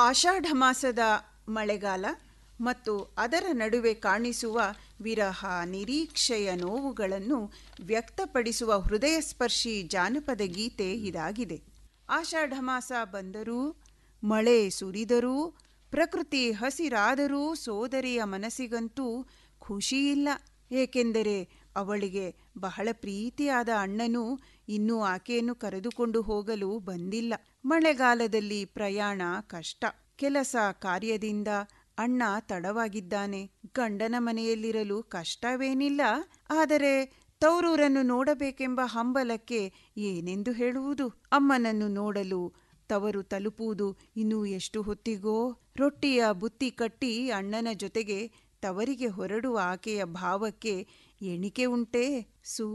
ಆಷಾಢ ಮಾಸದ ಮಳೆಗಾಲ ಮತ್ತು ಅದರ ನಡುವೆ ಕಾಣಿಸುವ ವಿರಹ ನಿರೀಕ್ಷೆಯ ನೋವುಗಳನ್ನು ವ್ಯಕ್ತಪಡಿಸುವ ಹೃದಯಸ್ಪರ್ಶಿ ಜಾನಪದ ಗೀತೆ ಇದಾಗಿದೆ ಆಷಾಢ ಮಾಸ ಬಂದರೂ ಮಳೆ ಸುರಿದರೂ ಪ್ರಕೃತಿ ಹಸಿರಾದರೂ ಸೋದರಿಯ ಮನಸ್ಸಿಗಂತೂ ಖುಷಿಯಿಲ್ಲ ಏಕೆಂದರೆ ಅವಳಿಗೆ ಬಹಳ ಪ್ರೀತಿಯಾದ ಅಣ್ಣನು ಇನ್ನೂ ಆಕೆಯನ್ನು ಕರೆದುಕೊಂಡು ಹೋಗಲು ಬಂದಿಲ್ಲ ಮಳೆಗಾಲದಲ್ಲಿ ಪ್ರಯಾಣ ಕಷ್ಟ ಕೆಲಸ ಕಾರ್ಯದಿಂದ ಅಣ್ಣ ತಡವಾಗಿದ್ದಾನೆ ಗಂಡನ ಮನೆಯಲ್ಲಿರಲು ಕಷ್ಟವೇನಿಲ್ಲ ಆದರೆ ತವರೂರನ್ನು ನೋಡಬೇಕೆಂಬ ಹಂಬಲಕ್ಕೆ ಏನೆಂದು ಹೇಳುವುದು ಅಮ್ಮನನ್ನು ನೋಡಲು ತವರು ತಲುಪುವುದು ಇನ್ನೂ ಎಷ್ಟು ಹೊತ್ತಿಗೋ ರೊಟ್ಟಿಯ ಬುತ್ತಿ ಕಟ್ಟಿ ಅಣ್ಣನ ಜೊತೆಗೆ ತವರಿಗೆ ಹೊರಡುವ ಆಕೆಯ ಭಾವಕ್ಕೆ ಎಣಿಕೆ ಉಂಟೇ ಸು